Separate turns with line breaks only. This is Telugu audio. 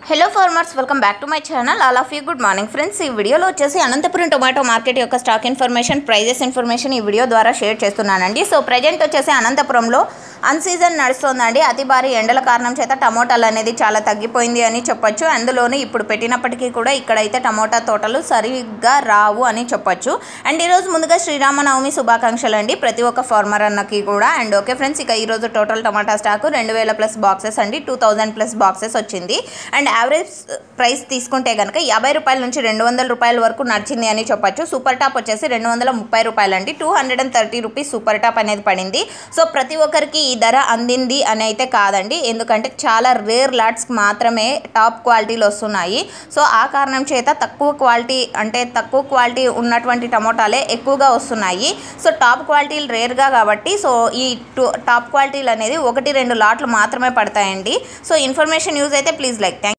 hello farmers welcome back to my channel all of you good morning friends ఈ వీడియోలో వచ్చేసి అనంతపురం టొమాటో మార్కెట్ యొక్క స్టాక్ ఇన్ఫర్మేషన్ ప్రైజెస్ ఇన్ఫర్మేషన్ ఈ వీడియో ద్వారా షేర్ చేస్తున్నానండి సో ప్రజెంట్ వచ్చేసి అనంతపురంలో అన్ సీజన్ నడుస్తుందండి అతి భారీ ఎండల కారణం చేత టమోటాలు అనేది చాలా తగ్గిపోయింది అని చెప్పొచ్చు అందులోనూ ఇప్పుడు పెట్టినప్పటికీ కూడా ఇక్కడైతే టమోటా తోటలు సరిగ్గా రావు అని చెప్పొచ్చు అండ్ ఈరోజు ముందుగా శ్రీరామనవమి శుభాకాంక్షలు అండి ప్రతి ఒక్క ఫార్మర్ అన్నకి కూడా అండ్ ఓకే ఫ్రెండ్స్ ఇక ఈరోజు టోటల్ టమాటా స్టాక్ రెండు వేల ప్లస్ బాక్సెస్ అండి టూ థౌజండ్ ప్లస్ బాక్సెస్ వచ్చింది అండ్ యావరేజ్ ప్రైస్ తీసుకుంటే కనుక యాభై రూపాయల నుంచి రెండు వందల రూపాయల వరకు నడిచింది అని చెప్పొచ్చు సూపర్ టాప్ వచ్చేసి రెండు వందల ముప్పై రూపాయలు అండి two hundred and thirty rupees super top అనేది పడింది సో ప్రతి ఒక్కరికి ఈ ధర అందింది అని అయితే కాదండి ఎందుకంటే చాలా రేర్ లాట్స్కి మాత్రమే టాప్ క్వాలిటీలు వస్తున్నాయి సో ఆ కారణం చేత తక్కువ క్వాలిటీ అంటే తక్కువ క్వాలిటీ ఉన్నటువంటి టమోటాలే ఎక్కువగా వస్తున్నాయి సో టాప్ క్వాలిటీలు రేర్గా కాబట్టి సో ఈ టు- టాప్ క్వాలిటీలు అనేది ఒకటి రెండు లాట్లు మాత్రమే పడతాయండి సో ఇన్ఫర్మేషన్ యూజ్ అయితే ప్లీజ్ లైక్ థ్యాంక్